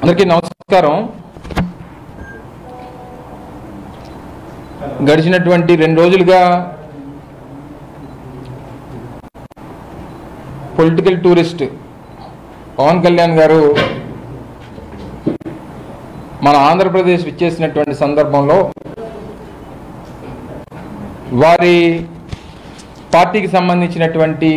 అందరికీ నమస్కారం గడిచినటువంటి రెండు రోజులుగా పొలిటికల్ టూరిస్ట్ పవన్ కళ్యాణ్ గారు మన ఆంధ్రప్రదేశ్ విచ్చేసినటువంటి సందర్భంలో వారి పార్టీకి సంబంధించినటువంటి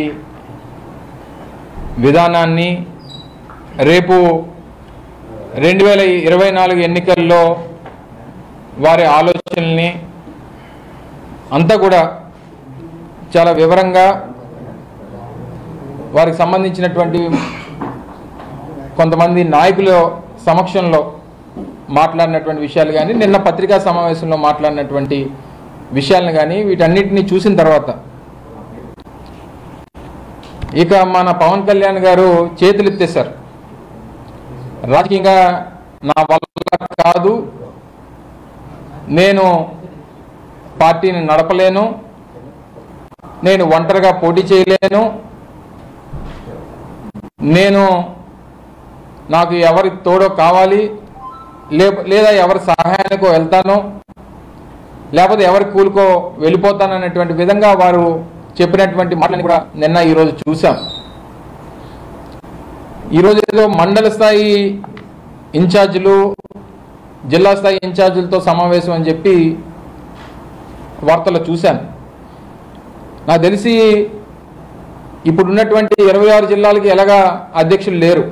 విధానాన్ని రేపు రెండు వేల ఇరవై నాలుగు ఎన్నికల్లో వారి ఆలోచనల్ని అంతా కూడా చాలా వివరంగా వారికి సంబంధించినటువంటి కొంతమంది నాయకుల సమక్షంలో మాట్లాడినటువంటి విషయాలు కానీ నిన్న పత్రికా సమావేశంలో మాట్లాడినటువంటి విషయాలను కానీ వీటన్నిటిని చూసిన తర్వాత ఇక మన పవన్ కళ్యాణ్ గారు చేతులెత్తేశారు రాజకీయంగా నా వల్ల కాదు నేను పార్టీని నడపలేను నేను ఒంటరిగా పోటీ చేయలేను నేను నాకు ఎవరి తోడో కావాలి లే లేదా ఎవరి సహాయానికో వెళ్తాను లేకపోతే ఎవరి కూలికో వెళ్ళిపోతాను అనేటువంటి విధంగా వారు చెప్పినటువంటి మాటలను కూడా నిన్న ఈరోజు చూసాం ఈరోజు ఏదో మండల స్థాయి ఇన్ఛార్జీలు జిల్లా స్థాయి ఇన్ఛార్జీలతో సమావేశం అని చెప్పి వార్తలు చూశాను నాకు తెలిసి ఇప్పుడు ఉన్నటువంటి ఇరవై ఆరు జిల్లాలకి ఎలాగా అధ్యక్షులు లేరు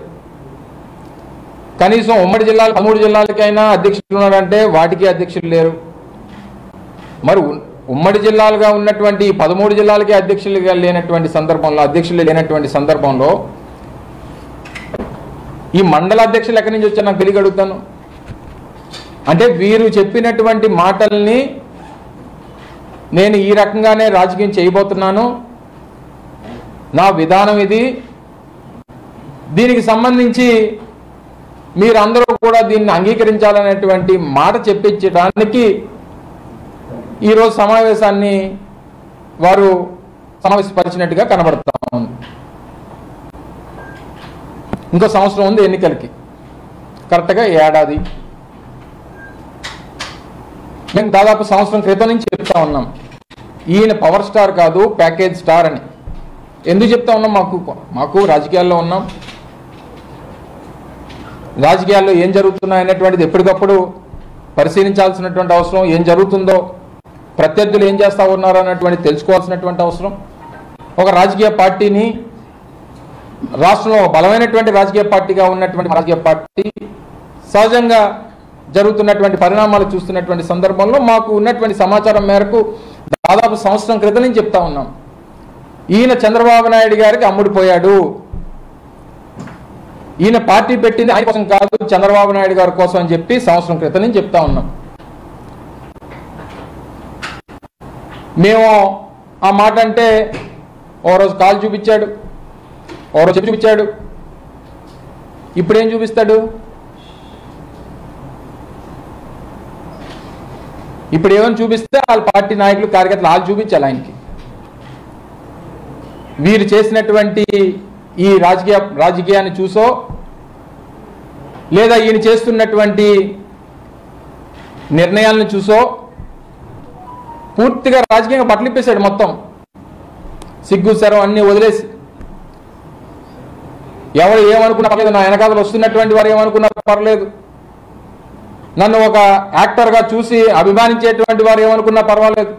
కనీసం ఉమ్మడి జిల్లాలు పదమూడు జిల్లాలకైనా అధ్యక్షులు ఉన్నారంటే వాటికి అధ్యక్షులు లేరు మరి ఉ- ఉమ్మడి జిల్లాలుగా ఉన్నటువంటి ఈ పదమూడు జిల్లాలకి అధ్యక్షులుగా లేనటువంటి సందర్భంలో అధ్యక్షులు లేనటువంటి సందర్భంలో ఈ మండల అధ్యక్షులు ఎక్కడి నుంచి వచ్చారు నాకు తెలియ అడుగుతాను అంటే వీరు చెప్పినటువంటి మాటల్ని నేను ఈ రకంగానే రాజకీయం చేయబోతున్నాను నా విధానం ఇది దీనికి సంబంధించి మీరందరూ కూడా దీన్ని అంగీకరించాలనేటువంటి మాట చెప్పించడానికి ఈరోజు సమావేశాన్ని వారు సమావేశపరిచినట్టుగా కనబడతా ఉంది ఇంకో సంవత్సరం ఉంది ఎన్నికలకి కరెక్ట్గా ఏడాది మేము దాదాపు సంవత్సరం క్రితం నుంచి చెప్తా ఉన్నాం ఈయన పవర్ స్టార్ కాదు ప్యాకేజ్ స్టార్ అని ఎందుకు చెప్తా ఉన్నాం మాకు మాకు రాజకీయాల్లో ఉన్నాం రాజకీయాల్లో ఏం జరుగుతున్నాయి అనేటువంటిది ఎప్పటికప్పుడు పరిశీలించాల్సినటువంటి అవసరం ఏం జరుగుతుందో ప్రత్యర్థులు ఏం చేస్తా ఉన్నారు అన్నటువంటి తెలుసుకోవాల్సినటువంటి అవసరం ఒక రాజకీయ పార్టీని రాష్ట్రంలో ఒక బలమైనటువంటి రాజకీయ పార్టీగా ఉన్నటువంటి రాజకీయ పార్టీ సహజంగా జరుగుతున్నటువంటి పరిణామాలు చూస్తున్నటువంటి సందర్భంలో మాకు ఉన్నటువంటి సమాచారం మేరకు దాదాపు సంవత్సరం క్రితం నుంచి చెప్తా ఉన్నాం ఈయన చంద్రబాబు నాయుడు గారికి అమ్ముడిపోయాడు ఈయన పార్టీ పెట్టింది ఆయన కోసం కాదు చంద్రబాబు నాయుడు గారి కోసం అని చెప్పి సంవత్సరం క్రితం నుంచి చెప్తా ఉన్నాం మేము ఆ మాట అంటే ఓ రోజు కాలు చూపించాడు ఓ రోజు చెప్పి చూపించాడు ఇప్పుడేం చూపిస్తాడు ఇప్పుడు ఏమని చూపిస్తే వాళ్ళ పార్టీ నాయకులు కార్యకర్తలు వాళ్ళు చూపించాలి ఆయనకి వీరు చేసినటువంటి ఈ రాజకీయ రాజకీయాన్ని చూసో లేదా ఈయన చేస్తున్నటువంటి నిర్ణయాలను చూసో పూర్తిగా రాజకీయంగా పట్లిప్పేశాడు మొత్తం సిగ్గు శరం అన్ని వదిలేసి ఎవరు ఏమనుకున్నా పర్లేదు నా వెనకాతలు వస్తున్నటువంటి వారు ఏమనుకున్నా పర్లేదు నన్ను ఒక యాక్టర్గా చూసి అభిమానించేటువంటి వారు ఏమనుకున్నా పర్వాలేదు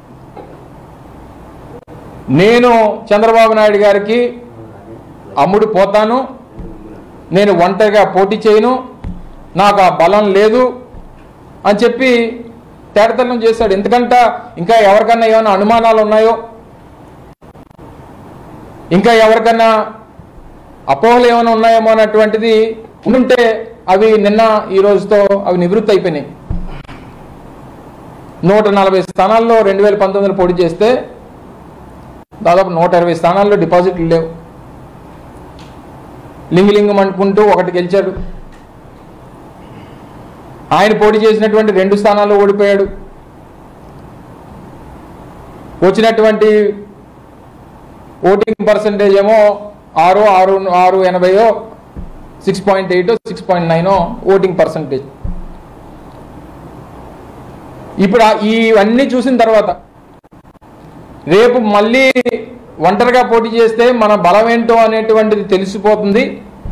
నేను చంద్రబాబు నాయుడు గారికి అమ్ముడు పోతాను నేను ఒంటరిగా పోటీ చేయను నాకు ఆ బలం లేదు అని చెప్పి తేడతల్లం చేశాడు ఎందుకంట ఇంకా ఎవరికన్నా ఏమైనా అనుమానాలు ఉన్నాయో ఇంకా ఎవరికన్నా అపోహలు ఏమైనా ఉన్నాయేమో అన్నటువంటిది ఉంటే అవి నిన్న ఈ రోజుతో అవి నివృత్తి అయిపోయినాయి నూట నలభై స్థానాల్లో రెండు వేల పంతొమ్మిదిలో పోటీ చేస్తే దాదాపు నూట ఇరవై స్థానాల్లో డిపాజిట్లు లేవు లింగలింగం అనుకుంటూ ఒకటి గెలిచాడు ఆయన పోటీ చేసినటువంటి రెండు స్థానాల్లో ఓడిపోయాడు వచ్చినటువంటి ఓటింగ్ పర్సంటేజ్ ఏమో ఆరు ఆరు ఆరు ఎనభైయో six point eight six point nine voting percentage ఇప్పుడు ఆ- ఇవన్నీ చూసిన తర్వాత రేపు మళ్ళీ ఒంటరిగా పోటీ చేస్తే మన బలం ఏంటో అనేటువంటిది తెలిసిపోతుంది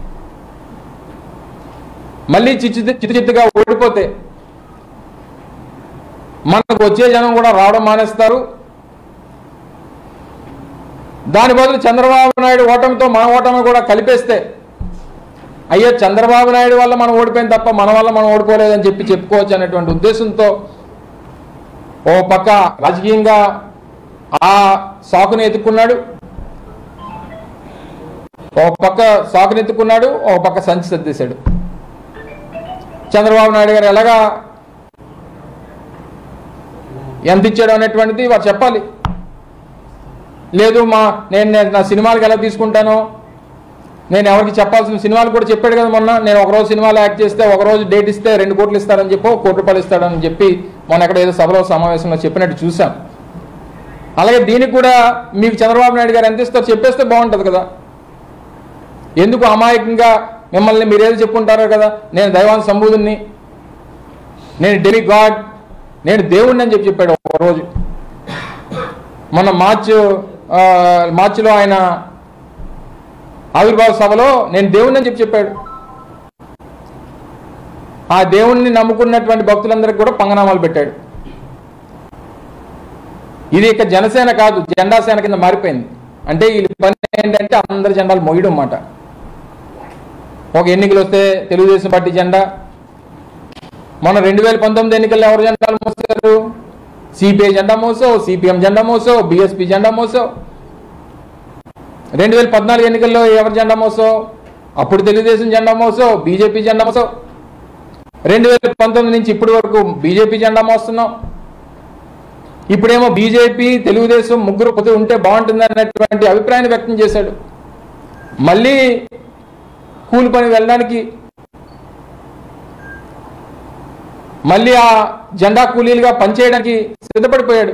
మళ్ళీ చిచ్చు చిత్తు చిత్తుగా ఓడిపోతే మనకు వచ్చే జనం కూడా రావడం మానేస్తారు దాని బదులు చంద్రబాబు నాయుడు ఓటమితో మన ఓటమి కూడా కలిపేస్తే అయ్యో చంద్రబాబు నాయుడు వల్ల మనం ఓడిపోయింది తప్ప మన వల్ల మనం ఓడిపోలేదని చెప్పి చెప్పుకోవచ్చు అనేటువంటి ఉద్దేశంతో ఓ పక్క రాజకీయంగా ఆ సాకుని ఎత్తుకున్నాడు ఓ పక్క సాకుని ఎత్తుకున్నాడు ఓ పక్క సంచి సర్దేశాడు చంద్రబాబు నాయుడు గారు ఎలాగా ఎంత ఇచ్చాడు అనేటువంటిది వారు చెప్పాలి లేదు మా నేను నేను నా సినిమాలకు ఎలా తీసుకుంటాను నేను ఎవరికి చెప్పాల్సిన సినిమాలు కూడా చెప్పాడు కదా మొన్న నేను ఒక రోజు సినిమాలో యాక్ట్ చేస్తే ఒక రోజు డేట్ ఇస్తే రెండు కోట్లు ఇస్తారని చెప్పి ఒక కోటి రూపాయలు ఇస్తాడని చెప్పి మొన్న ఎక్కడ ఏదో సభలో సమావేశంలో చెప్పినట్టు చూశాం అలాగే దీనికి కూడా మీకు చంద్రబాబు నాయుడు గారు ఎంత ఇస్తారో చెప్పేస్తే బాగుంటుంది కదా ఎందుకు అమాయకంగా మిమ్మల్ని మీరేదో చెప్పుకుంటారో కదా నేను దైవాన్ సంబూధుని నేను డెలి గాడ్ నేను దేవుణ్ణి అని చెప్పి చెప్పాడు ఒక రోజు మొన్న మార్చ్ ఆ, మార్చిలో ఆయన ఆవిర్భావ సభలో నేను దేవుణ్ణి అని చెప్పి చెప్పాడు ఆ దేవుణ్ణి నమ్ముకున్నటువంటి భక్తులందరికీ కూడా పంగనామాలు పెట్టాడు ఇది ఇక జనసేన కాదు జెండా సేన కింద మారిపోయింది అంటే ఈ పని ఏంటంటే అందరి జెండాలు మొయ్యడం అన్నమాట ఒక ఎన్నికలు వస్తే తెలుగుదేశం పార్టీ జెండా మొన్న రెండు వేల పంతొమ్మిది ఎన్నికల్లో ఎవరు జెండాలు మోసారు సిపిఐ జెండా మోసో సిపిఎం జెండా మోసో బిఎస్పి జెండా మోసో రెండు వేల పద్నాలుగు ఎన్నికల్లో ఎవరు జెండా మోసో అప్పుడు తెలుగుదేశం జెండా మోసో బీజేపీ జెండా మోసో రెండు వేల పంతొమ్మిది నుంచి ఇప్పటి వరకు బీజేపీ జెండా మోస్తున్నాం ఇప్పుడేమో బీజేపీ తెలుగుదేశం ముగ్గురు పొత్తు ఉంటే బాగుంటుంది అన్నటువంటి అభిప్రాయాన్ని వ్యక్తం చేశాడు మళ్ళీ కూలి పని వెళ్ళడానికి మళ్ళీ ఆ జెండా కూలీలుగా పనిచేయడానికి సిద్ధపడిపోయాడు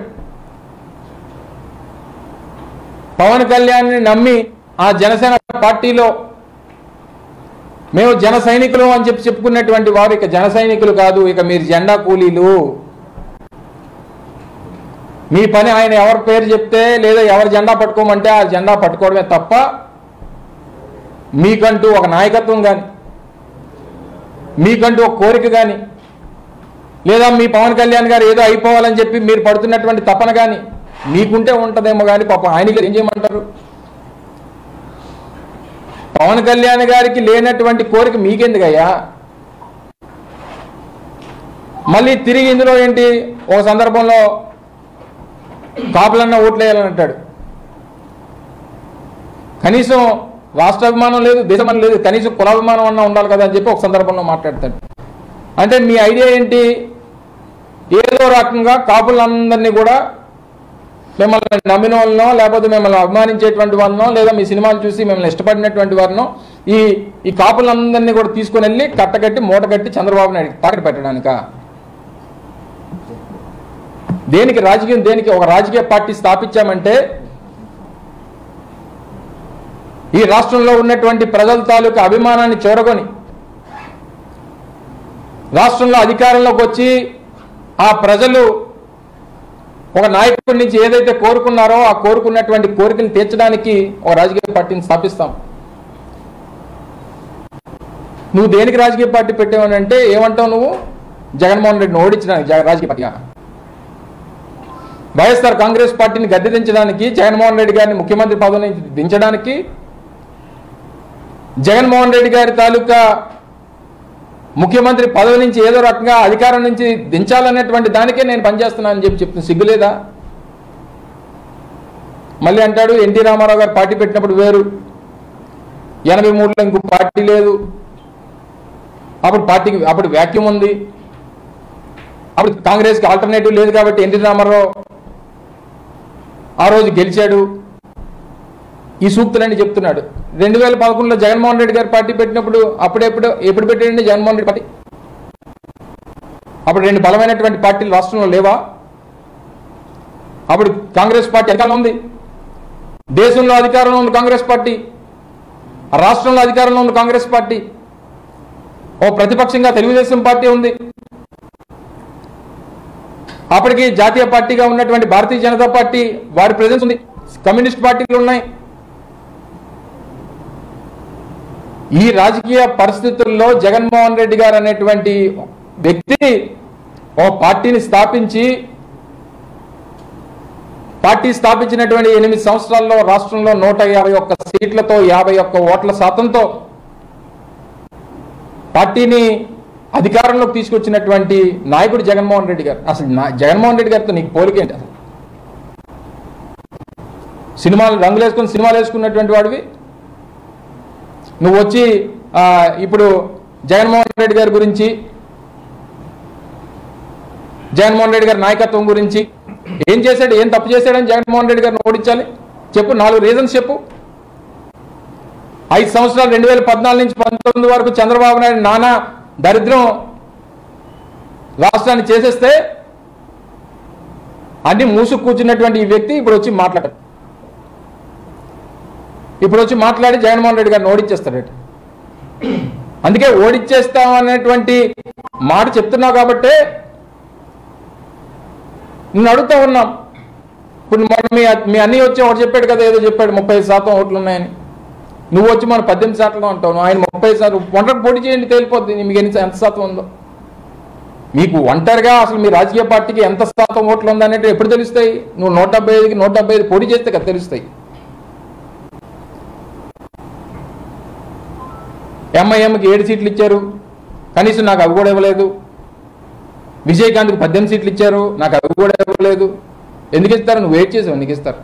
పవన్ కళ్యాణ్ని నమ్మి ఆ జనసేన పార్టీలో మేము జన సైనికులు అని చెప్పి చెప్పుకున్నటువంటి వారు ఇక జన సైనికులు కాదు ఇక మీరు జెండా కూలీలు మీ పని ఆయన ఎవరి పేరు చెప్తే లేదా ఎవరి జెండా పట్టుకోమంటే ఆ జెండా పట్టుకోవడమే తప్ప మీకంటూ ఒక నాయకత్వం కానీ మీకంటూ ఒక కోరిక కానీ లేదా మీ పవన్ కళ్యాణ్ గారు ఏదో అయిపోవాలని చెప్పి మీరు పడుతున్నటువంటి తపన కానీ మీకుంటే ఉంటుందేమో కానీ పాపం ఆయనకి ఏం చేయమంటారు పవన్ కళ్యాణ్ గారికి లేనటువంటి కోరిక మీకెందుకయ్యా మళ్ళీ తిరిగి ఇందులో ఏంటి ఒక సందర్భంలో కాపులన్న ఓట్లు వేయాలని అంటాడు కనీసం రాష్ట్ర అభిమానం లేదు దేశం లేదు కనీసం కులాభిమానం అన్నా ఉండాలి కదా అని చెప్పి ఒక సందర్భంలో మాట్లాడతాడు అంటే మీ ఐడియా ఏంటి ఏదో రకంగా కాపులందరినీ కూడా మిమ్మల్ని నమ్మిన వాళ్ళనో లేకపోతే మిమ్మల్ని అభిమానించేటువంటి వాళ్ళనో లేదా మీ సినిమాలు చూసి మిమ్మల్ని ఇష్టపడినటువంటి వారినో ఈ ఈ కాపులందరినీ కూడా తీసుకొని వెళ్ళి కట్టకట్టి మూట కట్టి చంద్రబాబు నాయుడు తాకటి పెట్టడానికా దేనికి రాజకీయం దేనికి ఒక రాజకీయ పార్టీ స్థాపించామంటే ఈ రాష్ట్రంలో ఉన్నటువంటి ప్రజల తాలూకు అభిమానాన్ని చూరగొని రాష్ట్రంలో అధికారంలోకి వచ్చి ఆ ప్రజలు ఒక నాయకుడి నుంచి ఏదైతే కోరుకున్నారో ఆ కోరుకున్నటువంటి కోరికలు తీర్చడానికి ఒక రాజకీయ పార్టీని స్థాపిస్తాం నువ్వు దేనికి రాజకీయ పార్టీ పెట్టావని అంటే ఏమంటావు నువ్వు జగన్మోహన్ రెడ్డిని ఓడించడానికి జగ- రాజకీయ పార్టీగా వైఎస్ఆర్ కాంగ్రెస్ పార్టీని గద్దె దించడానికి జగన్మోహన్ రెడ్డి గారిని ముఖ్యమంత్రి పదవి నుంచి దించడానికి జగన్మోహన్ రెడ్డి గారి తాలూకా ముఖ్యమంత్రి పదవి నుంచి ఏదో రకంగా అధికారం నుంచి దించాలనేటువంటి దానికే నేను పనిచేస్తున్నానని చెప్పి చెప్తున్నా సిగ్గులేదా మళ్ళీ అంటాడు ఎన్టీ రామారావు గారు పార్టీ పెట్టినప్పుడు వేరు ఎనభై మూడులో ఇంకో పార్టీ లేదు అప్పుడు పార్టీకి అప్పుడు వ్యాక్యూమ్ ఉంది అప్పుడు కాంగ్రెస్కి ఆల్టర్నేటివ్ లేదు కాబట్టి ఎన్టీ రామారావు ఆ రోజు గెలిచాడు ఈ సూక్తులన్నీ చెప్తున్నాడు రెండు వేల పదకొండులో జగన్మోహన్ రెడ్డి గారు పార్టీ పెట్టినప్పుడు అప్పుడెప్పుడు ఎప్పుడు పెట్టాడండి జగన్మోహన్ రెడ్డి పార్టీ అప్పుడు రెండు బలమైనటువంటి పార్టీలు రాష్ట్రంలో లేవా అప్పుడు కాంగ్రెస్ పార్టీ అధికారంలో ఉంది దేశంలో అధికారంలో ఉంది కాంగ్రెస్ పార్టీ రాష్ట్రంలో అధికారంలో ఉంది కాంగ్రెస్ పార్టీ ఓ ప్రతిపక్షంగా తెలుగుదేశం పార్టీ ఉంది అప్పటికి జాతీయ పార్టీగా ఉన్నటువంటి భారతీయ జనతా పార్టీ వారి ప్రెజెన్స్ ఉంది కమ్యూనిస్ట్ పార్టీలు ఉన్నాయి ఈ రాజకీయ పరిస్థితుల్లో జగన్మోహన్ రెడ్డి గారు అనేటువంటి వ్యక్తి ఓ పార్టీని స్థాపించి పార్టీ స్థాపించినటువంటి ఎనిమిది సంవత్సరాల్లో రాష్ట్రంలో నూట యాభై ఒక్క సీట్లతో యాభై ఒక్క ఓట్ల శాతంతో పార్టీని అధికారంలోకి తీసుకొచ్చినటువంటి నాయకుడు జగన్మోహన్ రెడ్డి గారు అసలు నా జగన్మోహన్ రెడ్డి గారితో నీకు పోలిక ఏంటి అసలు సినిమాలు రంగులు వేసుకుని సినిమాలు వేసుకున్నటువంటి వాడివి నువ్వు వచ్చి ఆ, ఇప్పుడు జగన్మోహన్ రెడ్డి గారి గురించి జగన్మోహన్ రెడ్డి గారి నాయకత్వం గురించి ఏం చేశాడు ఏం తప్పు చేశాడని జగన్మోహన్ రెడ్డి గారిని ఓడించాలి చెప్పు నాలుగు రీజన్స్ చెప్పు ఐదు సంవత్సరాలు రెండు వేల పద్నాలుగు నుంచి పంతొమ్మిది వరకు చంద్రబాబు నాయుడు నానా దరిద్రం రాష్ట్రాన్ని చేసేస్తే అన్ని మూసు కూర్చున్నటువంటి ఈ వ్యక్తి ఇప్పుడు వచ్చి మాట్లాడారు ఇప్పుడు వచ్చి మాట్లాడి జగన్మోహన్ రెడ్డి గారిని ఓడించేస్తాడు అందుకే ఓడించేస్తాం అనేటువంటి మాట చెప్తున్నావు కాబట్టే నిన్ను అడుగుతా ఉన్నాం ఇప్పుడు మొన్న మీ మీ అన్నీ వచ్చి ఒకటి చెప్పాడు కదా ఏదో చెప్పాడు ముప్పై ఐదు శాతం ఓట్లు ఉన్నాయని నువ్వు వచ్చి మన పద్దెనిమిది శాతం అంటావు ఆయన ముప్పై శాతం ఒంటరి పోటీ చేయండి తేలిపోద్ది మీకు ఎన్ని ఎంత శాతం ఉందో మీకు ఒంటరిగా అసలు మీ రాజకీయ పార్టీకి ఎంత శాతం ఓట్లు ఉందనేది ఎప్పుడు తెలుస్తాయి నువ్వు నూట డెబ్బై ఐదుకి నూట డెబ్బై ఐదు పోటీ చేస్తే కదా తెలుస్తాయి ఎంఐఎంకి ఏడు సీట్లు ఇచ్చారు కనీసం నాకు అవి కూడా ఇవ్వలేదు విజయకాంత్కి పద్దెనిమిది సీట్లు ఇచ్చారు నాకు అవి కూడా ఇవ్వలేదు ఎందుకు ఇస్తారు నువ్వు వెయిట్ చేసావు ఎందుకు ఇస్తారు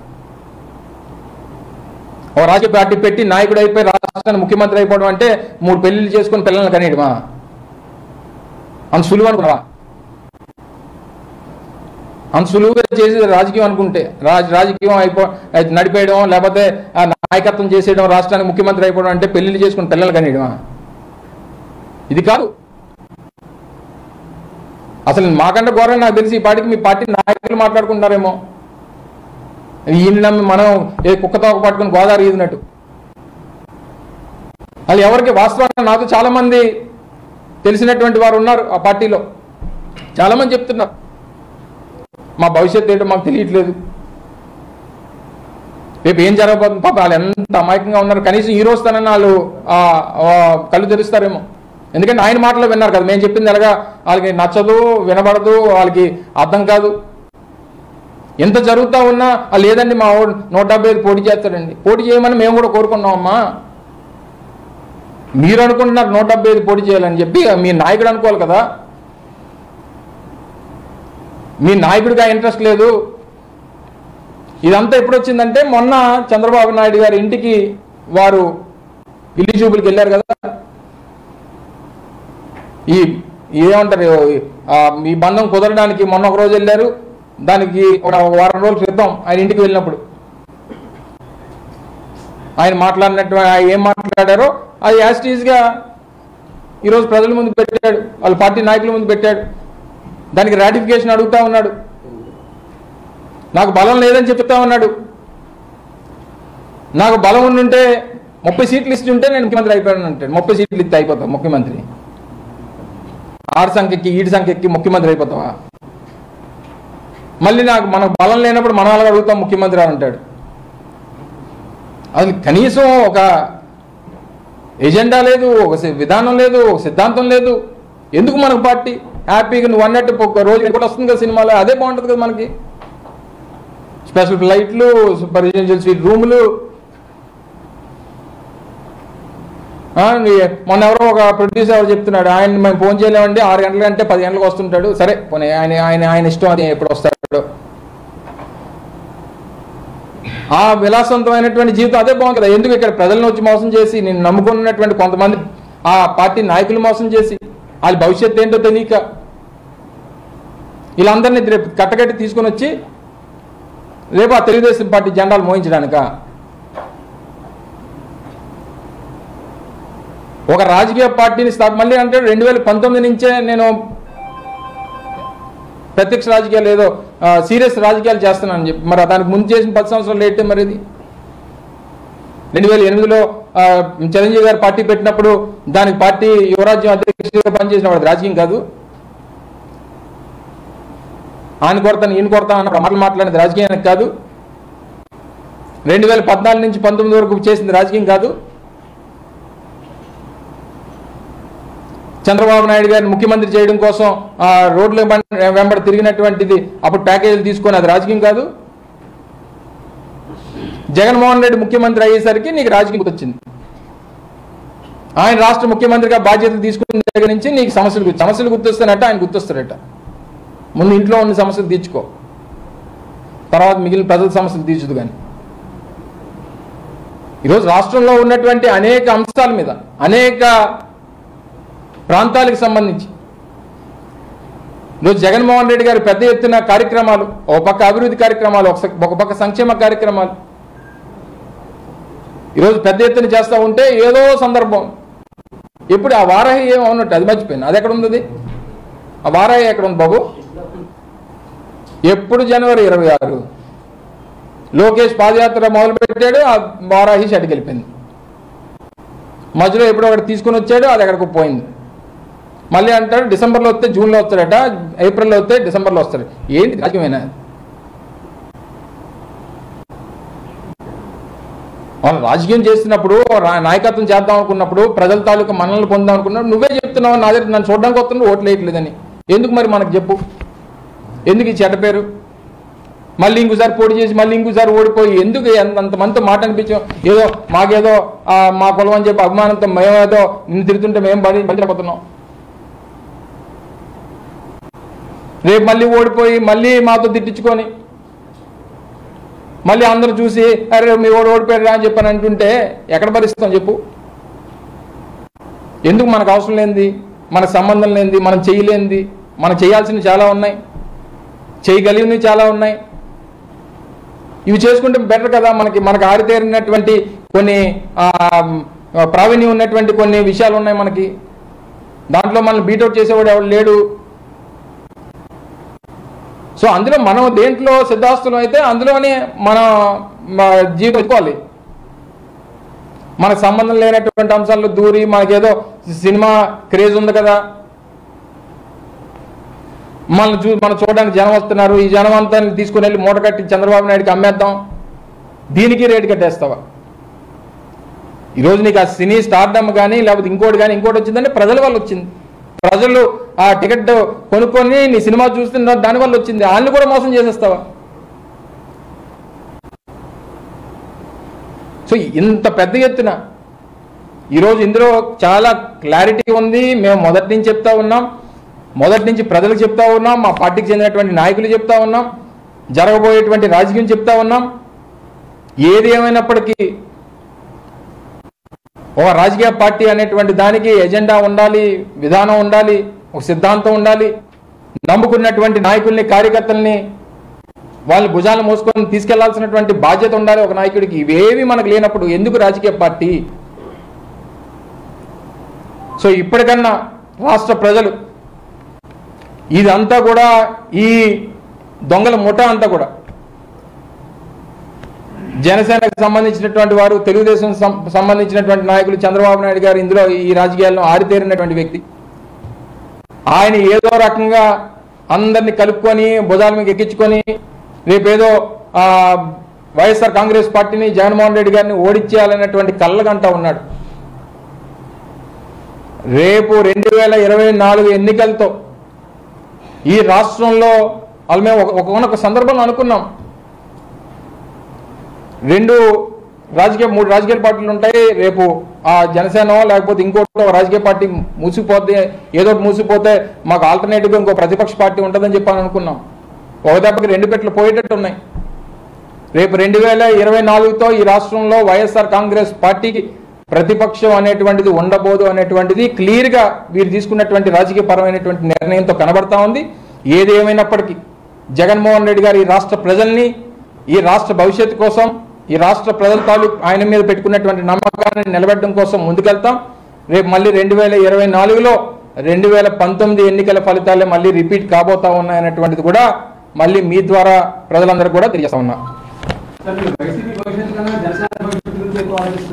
ఓ రాజకీయ పార్టీ పెట్టి నాయకుడు అయిపోయి రాష్ట్రానికి ముఖ్యమంత్రి అయిపోవడం అంటే మూడు పెళ్లిళ్ళు చేసుకుని పిల్లల్ని కనేయడమా అంత సులువు అనుకున్నావా అంత సులువుగా చేసేది రాజకీయం అనుకుంటే రాజ రాజకీయం అయిపో అది నడిపేయడం లేకపోతే ఆ నాయకత్వం చేసేయడం రాష్ట్రానికి ముఖ్యమంత్రి అయిపోవడం అంటే పెళ్లిళ్ళు చేసుకుని పిల్లలు కనేయడమా ఇది కాదు అసలు మాకంటే ఘోరం నాకు తెలిసి ఈ పార్టీకి మీ పార్టీ నాయకులు మాట్లాడుకుంటారేమో ఈయన నమ్మి మనం ఏ కుక్కతో పట్టుకుని గోదావరి ఈదినట్టు అది ఎవరికి వాస్తవాన్ని నాకు చాలా మంది తెలిసినటువంటి వారు ఉన్నారు ఆ పార్టీలో చాలా మంది చెప్తున్నారు మా భవిష్యత్తు ఏంటో మాకు తెలియట్లేదు రేపు ఏం జరగబోతుంది పాప వాళ్ళు ఎంత అమాయకంగా ఉన్నారు కనీసం ఈ రోజు తనని వాళ్ళు ఆ, ఆ, కళ్ళు తెరుస్తారేమో ఎందుకంటే ఆయన మాటలో విన్నారు కదా మేము చెప్పింది ఎలాగా వాళ్ళకి నచ్చదు వినబడదు వాళ్ళకి అర్థం కాదు ఎంత జరుగుతా ఉన్నా "ఆ, లేదండి మా వాడు నూట డెబ్బై ఐదు పోటీ చేస్తాడండి పోటీ చేయమని మేము కూడా కోరుకున్నామమ్మా మీరు అనుకుంటున్నారు నూట డెబ్బై ఐదు పోటీ చేయాలని చెప్పి మీ నాయకుడు అనుకోవాలి కదా మీ నాయకుడిగా ఇంట్రెస్ట్ లేదు ఇదంతా ఎప్పుడు వచ్చిందంటే మొన్న చంద్రబాబు నాయుడు గారి ఇంటికి వారు ఇల్లు చూపులకు వెళ్ళారు కదా ఈ ఏమంటారు ఆ, ఈ బంధం కుదరడానికి మొన్న ఒక రోజు వెళ్ళారు దానికి ఒక వారం రోజుల క్రితం ఆయన ఇంటికి వెళ్ళినప్పుడు ఆయన మాట్లాడినట్టు ఆయన ఏం మాట్లాడారో అది యాస్టీజ్గా ఈరోజు ప్రజల ముందు పెట్టాడు వాళ్ళ పార్టీ నాయకుల ముందు పెట్టాడు దానికి రాటిఫికేషన్ అడుగుతా ఉన్నాడు నాకు బలం లేదని చెప్తా ఉన్నాడు నాకు బలం ఉండుంటే ముప్పై సీట్లు ఇచ్చి ఉంటే నేను ముఖ్యమంత్రి అయిపోయాను అంటాడు ముప్పై సీట్లు ఇస్తే అయిపోతావు ముఖ్యమంత్రి ఆరు సంఖ్యకి ఈడు సంఖ్యకి ముఖ్యమంత్రి అయిపోతావా మళ్ళీ నాకు మనకు బలం లేనప్పుడు మనం అలాగ అడుగుతాం ముఖ్యమంత్రి అని అంటాడు అది కనీసం ఒక ఎజెండా లేదు ఒక సి- విధానం లేదు ఒక సిద్ధాంతం లేదు ఎందుకు మనకు పార్టీ హ్యాపీగా నువ్వు అన్నట్టు ఒక రోజు ఎప్పుడు వస్తుంది కదా సినిమాలో అదే బాగుంటుంది కదా మనకి స్పెషల్ ఫ్లైట్లు రెసిడెన్షియల్ స్వీట్ రూములు ఆ, నీ- మొన్న ఎవరో ఒక ప్రొడ్యూసర్ ఎవరు చెప్తున్నాడు ఆయన మేము ఫోన్ చేయలేమండి ఆరు గంటల కంటే పది గంటలకు వస్తుంటాడు సరే పోనీ ఆయన ఆయన ఆయన ఇష్టం అది ఎప్పుడు వస్తాడు ఆ విలాసవంతమైనటువంటి జీవితం అదే బాగుంది కదా ఎందుకు ఇక్కడ ప్రజలను వచ్చి మోసం చేసి నేను నమ్ముకున్నటువంటి కొంతమంది ఆ పార్టీ నాయకులు మోసం చేసి వాళ్ళ భవిష్యత్తు ఏంటో తెలియక వీళ్ళందరినీ రేపు కట్టకట్టి తీసుకొని వచ్చి రేపు ఆ తెలుగుదేశం పార్టీ జెండాలు మోయించడానికా ఒక రాజకీయ పార్టీని స్థాప మళ్ళీ అంటే రెండు వేల పంతొమ్మిది నుంచే నేను ప్రత్యక్ష రాజకీయాలు ఏదో సీరియస్ రాజకీయాలు చేస్తున్నానని చెప్పి మరి దానికి ముందు చేసిన పది సంవత్సరాలు లేటే మరి ఇది రెండు వేల ఎనిమిదిలో ఆ, చిరంజీవి గారు పార్టీ పెట్టినప్పుడు దానికి పార్టీ యువరాజ్యం అధ్యక్షుడిగా పనిచేసిన వాడు రాజకీయం కాదు ఆయన కొడతాను ఈయన కొడతాను అన్న మాటలు మాట్లాడేది రాజకీయానికి కాదు రెండు వేల పద్నాలుగు నుంచి పంతొమ్మిది వరకు చేసింది రాజకీయం కాదు చంద్రబాబు నాయుడు గారిని ముఖ్యమంత్రి చేయడం కోసం ఆ రోడ్ల వెంబడి వెంబడి తిరిగినటువంటిది అప్పుడు ప్యాకేజీలు తీసుకొని అది రాజకీయం కాదు జగన్మోహన్ రెడ్డి ముఖ్యమంత్రి అయ్యేసరికి నీకు రాజకీయం వచ్చింది ఆయన రాష్ట్ర ముఖ్యమంత్రిగా బాధ్యతలు తీసుకున్న దగ్గర నుంచి నీకు సమస్యలు గుర్తు సమస్యలు గుర్తొస్తానట ఆయన గుర్తొస్తాడట ముందు ఇంట్లో ఉన్న సమస్యలు తీర్చుకో తర్వాత మిగిలిన ప్రజల సమస్యలు తీర్చుదు కానీ ఈరోజు రాష్ట్రంలో ఉన్నటువంటి అనేక అంశాల మీద అనేక ప్రాంతాలకు సంబంధించి ఈరోజు జగన్మోహన్ రెడ్డి గారు పెద్ద ఎత్తున కార్యక్రమాలు ఒక పక్క అభివృద్ధి కార్యక్రమాలు ఒక స- ఒక పక్క సంక్షేమ కార్యక్రమాలు ఈరోజు పెద్ద ఎత్తున చేస్తూ ఉంటే ఏదో సందర్భం ఇప్పుడు ఆ వారాహి ఏం అవునట్టు అది మర్చిపోయింది అది ఎక్కడ ఉంది అది? ఆ వారాహి ఎక్కడ ఉంది బాబు ఎప్పుడు జనవరి ఇరవై ఆరు లోకేష్ పాదయాత్ర మొదలు పెట్టాడు ఆ వారాహి షటికి వెళ్ళిపోయింది మధ్యలో ఎప్పుడో ఒకటి తీసుకుని వచ్చాడు అది ఎక్కడికి పోయింది మళ్ళీ అంటాడు డిసెంబర్లో వస్తే జూన్లో వస్తాడట ఏప్రిల్లో వస్తే డిసెంబర్లో వస్తాడు ఏంటి రాజ్యమేనా వాళ్ళు రాజకీయం చేస్తున్నప్పుడు రా- నాయకత్వం చేద్దాం అనుకున్నప్పుడు ప్రజల తాలూకా మనల్ని పొందాం అనుకున్నప్పుడు నువ్వే చెప్తున్నావు నా దగ్గర నన్ను చూడడానికి వస్తున్నావు ఓట్లు వేయట్లేదని ఎందుకు మరి మనకు చెప్పు ఎందుకు ఈ చెడ్డ పేరు మళ్ళీ ఇంకోసారి పోటీ చేసి మళ్ళీ ఇంకోసారి ఓడిపోయి ఎందుకు అంత అంతమందితో మాట అనిపించాం ఏదో మాకేదో ఆ, మా కులం అని చెప్పి అభిమానంతో మేమేదో నిన్ను తిరుగుతుంటే మేము బలి బలిపోతున్నాం రేపు మళ్ళీ ఓడిపోయి మళ్ళీ మాతో తిట్టించుకొని మళ్ళీ అందరూ చూసి అరే మీ ఓడి ఓడిపోయాడు అని చెప్పని అంటుంటే ఎక్కడ భరిస్తాం చెప్పు ఎందుకు మనకు అవసరం లేనిది మనకు సంబంధం లేనిది మనం చేయలేనిది మనం చేయాల్సినవి చాలా ఉన్నాయి చేయగలిగినవి చాలా ఉన్నాయి ఇవి చేసుకుంటే బెటర్ కదా మనకి మనకు ఆరితేరినటువంటి కొన్ని ఆ, ప్రావీణ్యం ఉన్నటువంటి కొన్ని విషయాలు ఉన్నాయి మనకి దాంట్లో మనం బీటౌట్ చేసేవాడు ఎవడు లేడు సో అందులో మనం దేంట్లో సిద్ధాస్తులం అయితే అందులోనే మన మన జీవితం పెట్టుకోవాలి మనకు సంబంధం లేనటువంటి అంశాల్లో దూరి మనకేదో సినిమా క్రేజ్ ఉంది కదా మన చూ మనం చూడడానికి జనం వస్తున్నారు ఈ జనం అంతా తీసుకుని వెళ్ళి మూట కట్టి చంద్రబాబు నాయుడుకి అమ్మేద్దాం దీనికి రేటు కట్టేస్తావా ఈరోజు నీకు ఆ సినీ స్టార్డమ్ కానీ లేకపోతే ఇంకోటి కానీ ఇంకోటి వచ్చిందంటే ప్రజల వల్ల వచ్చింది ప్రజలు ఆ టికెట్ కొనుక్కొని నీ సినిమా చూస్తున్న దాని వల్ల వచ్చింది వాళ్ళని కూడా మోసం చేసేస్తావా సో ఇంత పెద్ద ఎత్తున ఈరోజు ఇందులో చాలా క్లారిటీ ఉంది మేము మొదటి నుంచి చెప్తా ఉన్నాం మొదటి నుంచి ప్రజలకు చెప్తా ఉన్నాం మా పార్టీకి చెందినటువంటి నాయకులు చెప్తా ఉన్నాం జరగబోయేటువంటి రాజకీయం చెప్తా ఉన్నాం ఏది ఏమైనప్పటికీ ఒక రాజకీయ పార్టీ అనేటువంటి దానికి ఎజెండా ఉండాలి విధానం ఉండాలి ఒక సిద్ధాంతం ఉండాలి నమ్ముకున్నటువంటి నాయకుల్ని కార్యకర్తల్ని వాళ్ళు భుజాలు మోసుకొని తీసుకెళ్లాల్సినటువంటి బాధ్యత ఉండాలి ఒక నాయకుడికి ఇవేవి మనకు లేనప్పుడు ఎందుకు రాజకీయ పార్టీ సో ఇప్పటికన్నా రాష్ట్ర ప్రజలు ఇదంతా కూడా ఈ దొంగల ముఠ అంతా కూడా జనసేనకు సంబంధించినటువంటి వారు తెలుగుదేశం సం- సంబంధించినటువంటి నాయకులు చంద్రబాబు నాయుడు గారు ఇందులో ఈ రాజకీయాల్లో ఆరితేరినటువంటి వ్యక్తి ఆయన ఏదో రకంగా అందరినీ కలుపుకొని భుజాల మీద ఎక్కించుకొని రేపేదో ఆ, వైఎస్ఆర్ కాంగ్రెస్ పార్టీని జగన్మోహన్ రెడ్డి గారిని ఓడించేయాలనేటువంటి కళ్ళగంటా ఉన్నాడు రేపు రెండు వేల ఇరవై నాలుగు ఎన్నికలతో ఈ రాష్ట్రంలో వాళ్ళు మేము ఒక ఒక- ఒక సందర్భంలో అనుకున్నాం రెండు రాజకీయ మూడు రాజకీయ పార్టీలు ఉంటాయి రేపు ఆ జనసేన లేకపోతే ఇంకోటి ఒక రాజకీయ పార్టీ మూసిపోతే ఏదో ఒకటి మూసిపోతే మాకు ఆల్టర్నేటివ్గా ఇంకో ప్రతిపక్ష పార్టీ ఉంటుందని చెప్పని అనుకున్నాం ఒక దెబ్బకి రెండు పెట్లు పోయేటట్టు ఉన్నాయి రేపు రెండు వేల ఇరవై నాలుగుతో ఈ రాష్ట్రంలో వైఎస్ఆర్ కాంగ్రెస్ పార్టీకి ప్రతిపక్షం అనేటువంటిది ఉండబోదు అనేటువంటిది క్లియర్గా వీరు తీసుకున్నటువంటి రాజకీయ పరమైనటువంటి నిర్ణయంతో కనబడతా ఉంది ఏది ఏమైనప్పటికీ జగన్మోహన్ రెడ్డి గారు ఈ రాష్ట్ర ప్రజల్ని ఈ రాష్ట్ర భవిష్యత్తు కోసం ఈ రాష్ట్ర ప్రజల తాలూకు ఆయన మీద పెట్టుకున్నటువంటి నమ్మకాన్ని నిలబెట్టడం కోసం ముందుకెళ్తాం రేపు మళ్ళీ రెండు వేల ఇరవై నాలుగులో రెండు వేల పంతొమ్మిది ఎన్నికల ఫలితాలే మళ్ళీ రిపీట్ కాబోతా ఉన్నాయనేటువంటిది కూడా మళ్ళీ మీ ద్వారా ప్రజలందరూ కూడా తెలియజేస్తా ఉన్నా సార్ మీరు వైసీపీ భవిష్యత్తు కన్నా జనసేన భవిష్యత్తు గురించి ఎక్కువ ఆలోచిస్తున్నారు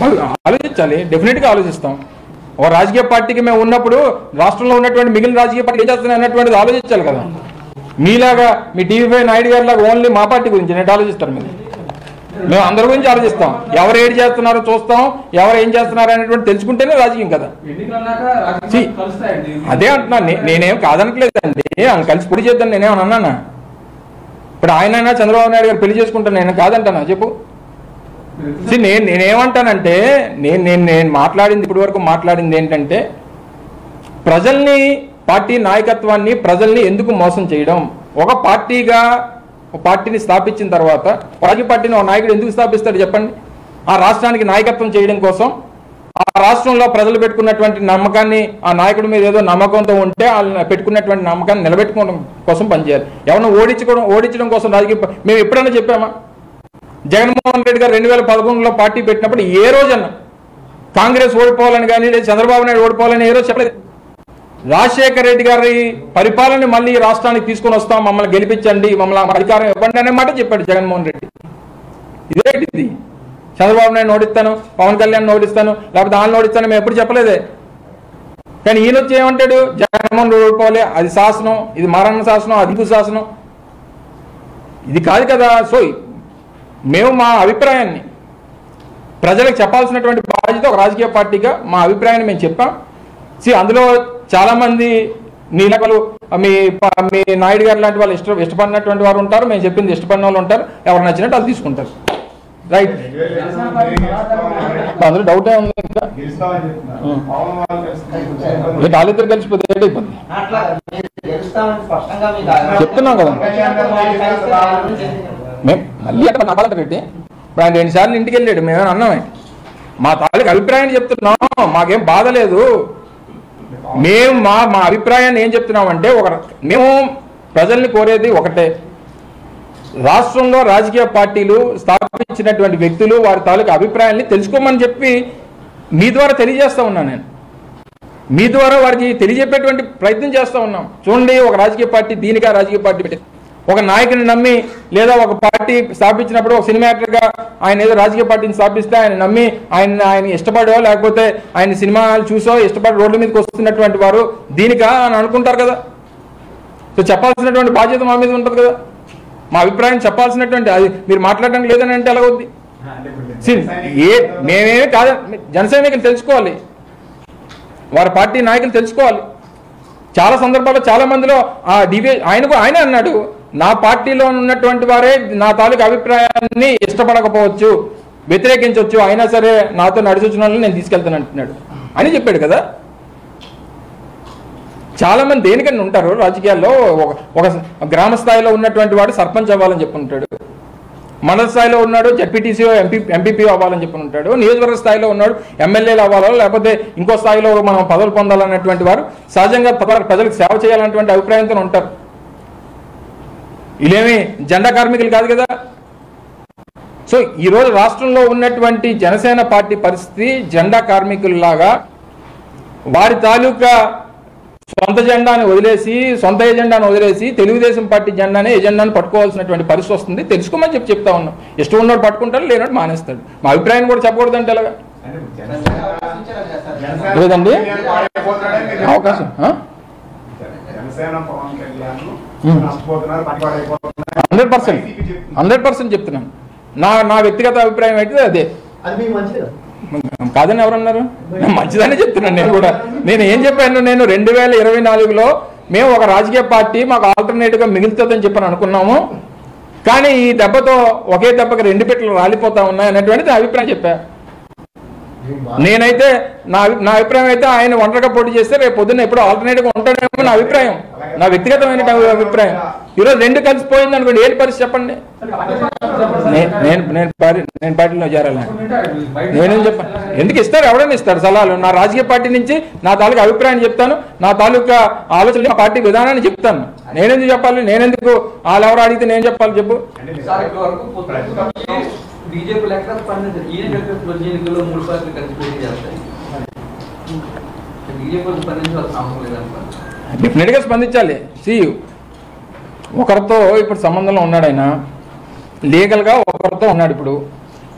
వాళ్ళు ఆలోచించాలి డెఫినెట్గా ఆలోచిస్తాం ఒక రాజకీయ పార్టీకి మేము ఉన్నప్పుడు రాష్ట్రంలో ఉన్నటువంటి మిగిలిన రాజకీయ పార్టీ ఏం చేస్తున్నాయి అన్నటువంటిది ఆలోచించాలి కదా మీలాగా మీ టీవీ ఫైవ్ నాయుడు గారి లాగా ఓన్లీ మా పార్టీ గురించి నేను ఆలోచిస్తారు మీరు మేము అందరి గురించి ఆలోచిస్తాం ఎవరు ఏడు చేస్తున్నారో చూస్తాం ఎవరు ఏం చేస్తున్నారో అనేటువంటి తెలుసుకుంటేనే రాజకీయం కదా ఎన్నికలు అన్నాక ఛీ. రాజకీయాలు కలుస్తాయండి అదే అంటున్నా నే- నేనేం కాదనట్లేదండి ఆయన కలిసి పొడి చేద్దాం నేనేమన్నా అన్నానా ఇప్పుడు ఆయన చంద్రబాబు నాయుడు గారు పెళ్లి చేసుకుంటాను నేను కాదంటానా చెప్పు See, నేను నేనేమంటానంటే నేను నేను నేను మాట్లాడింది ఇప్పటి వరకు మాట్లాడింది ఏంటంటే ప్రజల్ని పార్టీ నాయకత్వాన్ని ప్రజల్ని ఎందుకు మోసం చేయడం ఒక పార్టీగా ఒక పార్టీని స్థాపించిన తర్వాత రాజకీయ పార్టీని ఒక నాయకుడు ఎందుకు స్థాపిస్తాడు చెప్పండి ఆ రాష్ట్రానికి నాయకత్వం చేయడం కోసం ఆ రాష్ట్రంలో ప్రజలు పెట్టుకున్నటువంటి నమ్మకాన్ని ఆ నాయకుడి మీద ఏదో నమ్మకంతో ఉంటే వాళ్ళు పెట్టుకున్నటువంటి నమ్మకాన్ని నిలబెట్టుకోవడం కోసం పనిచేయాలి ఎవరిని ఓడించుకోవడం ఓడించడం కోసం రాజకీయ పా- మేము ఎప్పుడైనా చెప్పామా జగన్మోహన్ రెడ్డి గారు రెండు వేల పదకొండులో పార్టీ పెట్టినప్పుడు ఏ రోజన్నా కాంగ్రెస్ ఓడిపోవాలని కానీ లేదా చంద్రబాబు నాయుడు ఓడిపోవాలని ఏ రోజు చెప్పలేదు రాజశేఖర రెడ్డి గారి పరిపాలన మళ్ళీ ఈ రాష్ట్రానికి తీసుకొని వస్తాం మమ్మల్ని గెలిపించండి మమ్మల్ని అధికారం ఇవ్వండి అనే మాట చెప్పాడు జగన్మోహన్ రెడ్డి ఇదేంటిది చంద్రబాబు నాయుడు ఓడిస్తాను పవన్ కళ్యాణ్ ఓడిస్తాను లేకపోతే వాళ్ళని ఓడిస్తాను మేము ఎప్పుడు చెప్పలేదే కానీ ఈయన వచ్చి ఏమంటాడు జగన్మోహన్ రెడ్డి ఓడిపోవాలి అది శాసనం ఇది మరణ శాసనం అది ఇంకో శాసనం ఇది కాదు కదా సో మేము మా అభిప్రాయాన్ని ప్రజలకు చెప్పాల్సినటువంటి బాధ్యత ఒక రాజకీయ పార్టీగా మా అభిప్రాయాన్ని మేము చెప్పాం సి అందులో చాలామంది నీలకలు మీ ప- మీ నాయుడు గారు లాంటి వాళ్ళు ఇష్ట ఇష్టపడినటువంటి వారు ఉంటారు మేము చెప్పింది ఇష్టపడిన వాళ్ళు ఉంటారు ఎవరు నచ్చినట్టు వాళ్ళు తీసుకుంటారు రైట్ అందులో డౌట్ ఉంది ఇంకా గెలుస్తామని చెప్తున్నారు. పవన్ వాళ్ళు గెలుస్తారు. ఏంటి వాళ్ళిద్దరు కలిసిపోతే ఏంటి ఇబ్బంది అట్లా మీరు గెలుస్తామని స్పష్టంగా మీకు చెప్తున్నాం కదా. మేము మళ్ళీ అక్కడ నవ్వాలంటే పెట్టి ఇప్పుడు ఆయన రెండు సార్లు ఇంటికి వెళ్ళాడు మేమేమైనా అన్నామే మా తాలూకు అభిప్రాయాన్ని చెప్తున్నాం మాకేం బాధ లేదు మేము మా మా అభిప్రాయాన్ని ఏం చెప్తున్నామంటే ఒక మేము ప్రజల్ని కోరేది ఒకటే రాష్ట్రంలో రాజకీయ పార్టీలు స్థాపించినటువంటి వ్యక్తులు వారి తాలూకు అభిప్రాయాల్ని తెలుసుకోమని చెప్పి మీ ద్వారా తెలియజేస్తా ఉన్నాను నేను మీ ద్వారా వారికి తెలియజెప్పేటువంటి ప్రయత్నం చేస్తూ ఉన్నాం చూడండి ఒక రాజకీయ పార్టీ దీనిగా రాజకీయ పార్టీ పెట్టి ఒక నాయకుని నమ్మి లేదా ఒక పార్టీ స్థాపించినప్పుడు ఒక సినిమా యాక్టర్గా ఆయన ఏదో రాజకీయ పార్టీని స్థాపిస్తే ఆయన నమ్మి ఆయన ఆయన ఇష్టపడో లేకపోతే ఆయన సినిమాలు చూసో ఇష్టపడి రోడ్ల మీదకి వస్తున్నటువంటి వారు దీనికా అని అనుకుంటారు కదా సో చెప్పాల్సినటువంటి బాధ్యత మా మీద ఉంటుంది కదా మా అభిప్రాయం చెప్పాల్సినటువంటి అది మీరు మాట్లాడడం లేదని అంటే ఎలాగొద్ది అంటే ఇప్పుడు See, ఏ మేమేమి కాదు జన సైనికులు తెలుసుకోవాలి వారి పార్టీ నాయకులు తెలుసుకోవాలి చాలా సందర్భాల్లో చాలా మందిలో ఆ డివే ఆయన కూడా- ఆయన అన్నాడు నా పార్టీలో ఉన్నటువంటి వారే నా తాలూకు అభిప్రాయాన్ని ఇష్టపడకపోవచ్చు వ్యతిరేకించవచ్చు అయినా సరే నాతో నడిచొచ్చిన వాళ్ళని నేను తీసుకెళ్తాను అంటున్నాడు అని చెప్పాడు కదా చాలా మంది దేనికన్నా ఉంటారు రాజకీయాల్లో ఒక ఒక గ్రామ స్థాయిలో ఉన్నటువంటి వాడు సర్పంచ్ అవ్వాలని చెప్పి ఉంటాడు మండల స్థాయిలో ఉన్నాడు జడ్పీటీసీ ఎంపీ ఎంపీపీ అవ్వాలని చెప్పి ఉంటాడు నియోజకవర్గ స్థాయిలో ఉన్నాడు ఎమ్మెల్యేలు అవ్వాలో లేకపోతే ఇంకో స్థాయిలో మనం పదవులు పొందాలన్నటువంటి వారు సహజంగా ప్రజల- ప్రజలకు సేవ చేయాలన్నటువంటి అభిప్రాయంతో ఉంటారు వీళ్ళేమి జెండా కార్మికులు కాదు కదా సో ఈరోజు రాష్ట్రంలో ఉన్నటువంటి జనసేన పార్టీ పరిస్థితి జెండా కార్మికుల్లాగా వారి తాలూకా సొంత జెండాని వదిలేసి సొంత ఎజెండాను వదిలేసి తెలుగుదేశం పార్టీ జెండానే ఎజెండాను పట్టుకోవాల్సినటువంటి పరిస్థితి వస్తుంది తెలుసుకోమని చెప్పి చెప్తా ఉన్నాం ఇష్టం ఉన్నోడు పట్టుకుంటాడు లేనోడు మానేస్తాడు మా అభిప్రాయం కూడా చెప్పకూడదంటే ఎలాగా అంటే ఇప్పుడు జనసేన- జనసేన లేదండి. పవన్ కళ్యాణ్ పాడైపోతున్నాడని మీరు అవకాశం ఆ? జనసేన పవన్ కళ్యాణ్ ఉమ్. నష్టపోతున్నారు పట్టుబడైపోతున్నారు హండ్రెడ్ పర్సెంట్ వైసీపీ చెప్తుంది. హండ్రెడ్ పర్సెంట్ చెప్తున్నాను నా నా వ్యక్తిగత అభిప్రాయం అయితే అదే అది మీకు మంచిది కదా కాదని ఎవరన్నారు నేను మంచిదని చెప్తున్నాను నేను కూడా నేను ఏం చెప్పాను నేను రెండు వేల ఇరవై నాలుగులో మేము ఒక రాజకీయ పార్టీ మాకు ఆల్టర్నేటివ్గా మిగులుతుందని చెప్పని అనుకున్నాము కానీ ఈ దెబ్బతో ఒకే దెబ్బకి రెండు పెట్లు రాలిపోతా ఉన్నాయి అనేటువంటిది నా అభిప్రాయం చెప్పా నేనైతే నా అభి- నా అభిప్రాయం అయితే ఆయన ఒంటరిగా పోటీ చేస్తే రేపు పొద్దున్న ఎప్పుడు ఆల్టర్నేటివ్ ఉంటాడేమో నా అభిప్రాయం నా వ్యక్తిగతమైన అభిప్రాయం ఈరోజు రెండు కలిసిపోయింది అనుకోండి ఏంటి పరిస్థితి చెప్పండి నే- నేను నేను పార్టీ నేను పార్టీలో చేరాలి నేనేం చెప్పాను ఎందుకు ఇస్తారు ఎవరైనా ఇస్తారు సలహాలు నా రాజకీయ పార్టీ నుంచి నా తాలూకా అభిప్రాయాన్ని చెప్తాను నా తాలూకా ఆలోచన మా పార్టీ విధానాన్ని చెప్తాను నేనెందుకు చెప్పాలి నేనెందుకు వాళ్ళు ఎవరు అడిగితే నేను చెప్పాలి చెప్పు అంటే సార్ ఇప్పటి వరకు పొద్దున్న బీజేపీ లెక్క స్పందించారు ఈ ఎన్నికలు వచ్చే ఎన్నికల్లో మూడు పార్టీలు కలిసి పోటీ చేస్తాయి బీజేపీ స్పందించాల్సిన అవసరం లేదంటారు డెఫినెట్గా స్పందించాలి సి ఒకరితో ఇప్పుడు సంబంధంలో ఉన్నాడు ఆయన లీగల్గా ఒకరితో ఉన్నాడు ఇప్పుడు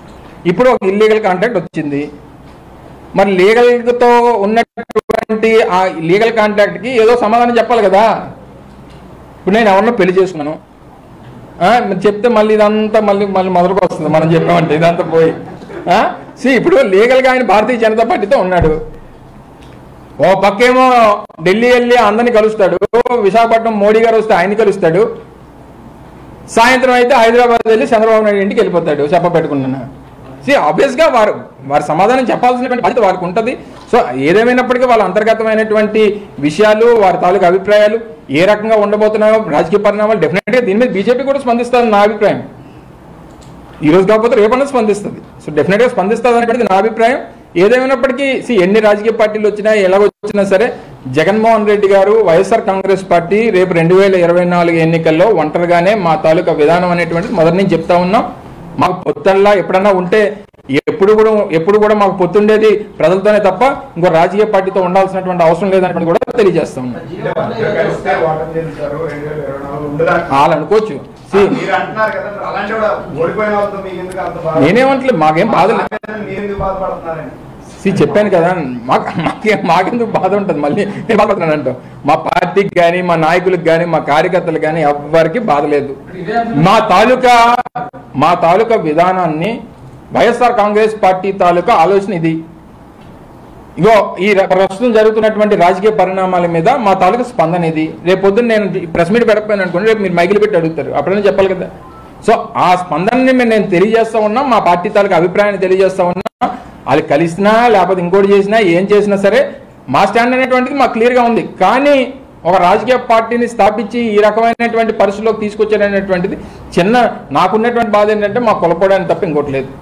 ఇప్పుడు ఒక ఇల్లీగల్ కాంట్రాక్ట్ వచ్చింది మరి లీగల్తో ఉన్నటువంటి ఆ లీగల్ కాంట్రాక్ట్కి ఏదో సమాధానం చెప్పాలి కదా ఇప్పుడు నేను ఎవరినో పెళ్లి చేసుకున్నాను ఆ, మీరు చెప్తే మళ్ళీ ఇదంతా మళ్ళీ మళ్ళీ మొదలుకు వస్తుంది మనం చెప్పామంటే ఇదంతా పోయి సి ఇప్పుడు లీగల్గా ఆయన భారతీయ జనతా పార్టీతో ఉన్నాడు ఓ పక్కేమో ఢిల్లీ వెళ్ళి అందరిని కలుస్తాడు విశాఖపట్నం మోడీ గారు వస్తే ఆయన్ని కలుస్తాడు సాయంత్రం అయితే హైదరాబాద్ వెళ్ళి చంద్రబాబు నాయుడు ఇంటికి వెళ్ళిపోతాడు చెప్ప పెట్టుకున్నాను సి ఆబ్వియస్గా వారు వారి సమాధానం చెప్పాల్సినటువంటి బాధ్యత వారికి ఉంటుంది సో ఏదేమైనప్పటికీ వాళ్ళ అంతర్గతమైనటువంటి విషయాలు వారి తాలూకు అభిప్రాయాలు ఏ రకంగా ఉండబోతున్నాయో రాజకీయ పరిణామాలు డెఫినెట్గా దీని మీద బీజేపీ కూడా స్పందిస్తుందని నా అభిప్రాయం ఈ రోజు కాకపోతే రేపన్నా స్పందిస్తుంది సో డెఫినెట్గా స్పందిస్తుంది అనేటువంటిది నా అభిప్రాయం ఏదేమైనప్పటికీ సి ఎన్ని రాజకీయ పార్టీలు వచ్చినా ఎలాగొచ్చినా సరే జగన్మోహన్ రెడ్డి గారు వైఎస్ఆర్ కాంగ్రెస్ పార్టీ రేపు రెండు వేల ఇరవై నాలుగు ఎన్నికల్లో ఒంటరిగానే మా తాలూకా విధానం అనేటువంటిది మొదటి నుంచి చెప్తా ఉన్నాం మాకు పొత్తల్లా ఎప్పుడన్నా ఉంటే ఎప్పుడు కూడా ఎప్పుడు కూడా మాకు పొత్తుండేది ప్రజలతోనే తప్ప ఇంకో రాజకీయ పార్టీతో ఉండాల్సినటువంటి అవసరం లేదనేటువంటి కూడా తెలియజేస్తా ఉన్నాం కలిస్తే ఓటమి చెందుతారు రెండు వేల ఇరవై నాలుగు ఉండదా వాళ్ళు అనుకోవచ్చు See, మీరు అంటున్నారు కదా మరి అలాంటి కూడా ఓడిపోయిన వాళ్ళతో మీకు ఎందుకు అంత బాధ నేనేమంటలేదు మాకేం బాధ లేదు మీరు ఎందుకు బాధపడుతున్నారని సి చెప్పాను కదా మాకు మాకే మాకెందుకు బాధ ఉంటుంది మళ్ళీ నేను బాధపడుతున్నాను అంటాం మా పార్టీకి కానీ మా నాయకులకు కానీ మా కార్యకర్తలకు కానీ ఎవ్వరికి బాధ లేదు మా తాలూకా మా తాలూకా విధానాన్ని వైఎస్ఆర్ కాంగ్రెస్ పార్టీ తాలూకా ఆలోచన ఇది ఇగో ఈ ర- ప్రస్తుతం జరుగుతున్నటువంటి రాజకీయ పరిణామాల మీద మా తాలూకా స్పందన ఇది రేపు పొద్దున్న నేను ప్రెస్ మీట్ పెట్టకపోయాను అనుకోండి రేపు మీరు మైకిలు పెట్టి అడుగుతారు అప్పుడైనా చెప్పాలి కదా సో ఆ స్పందనని మేము నేను తెలియజేస్తా ఉన్నాం మా పార్టీ తాలూకా అభిప్రాయాన్ని తెలియజేస్తా ఉన్నా వాళ్ళు కలిసినా లేకపోతే ఇంకోటి చేసినా ఏం చేసినా సరే మా స్టాండ్ అనేటువంటిది మాకు క్లియర్గా ఉంది కానీ ఒక రాజకీయ పార్టీని స్థాపించి ఈ రకమైనటువంటి పరిస్థితిలోకి తీసుకొచ్చారనేటువంటిది చిన్న నాకున్నటువంటి బాధ ఏంటంటే మా కొలపడానికి తప్ప ఇంకోటి లేదు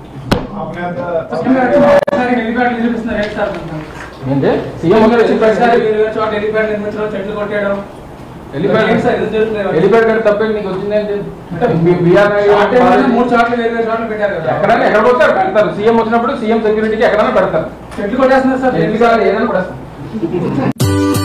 ఒకసారి హెలిప్యాడ్ నిర్మిస్తున్నారు ఏంటి సార్ కొంచెం? ఏంటి? వేరు వేరు చోట హెలిప్యాడ్ నిర్మించడం చెట్లు కొట్టేయడం హెలిప్యాడ్ ఏంటి సార్ ఇది జరుగుతుంది హెలిప్యాడ్ కంటే తప్ప నీకు వచ్చిందేంటి బి- బీఆర్ నాయుడు షార్ట్ టైంలోనే బాలాజీ- మూడు చోట్ల వేరు వేరు చోట్ల పెట్టారు కదా ఎక్కడైనా ఎక్కడ పోతారు పెడతారు సీఎం వచ్చినప్పుడు సీఎం సెక్యూరిటీకి ఎక్కడైనా పెడతారు చెట్లు కొట్టేస్తున్నారు సార్ ఎన్నిసార్లు ఏదైనా పెడతారు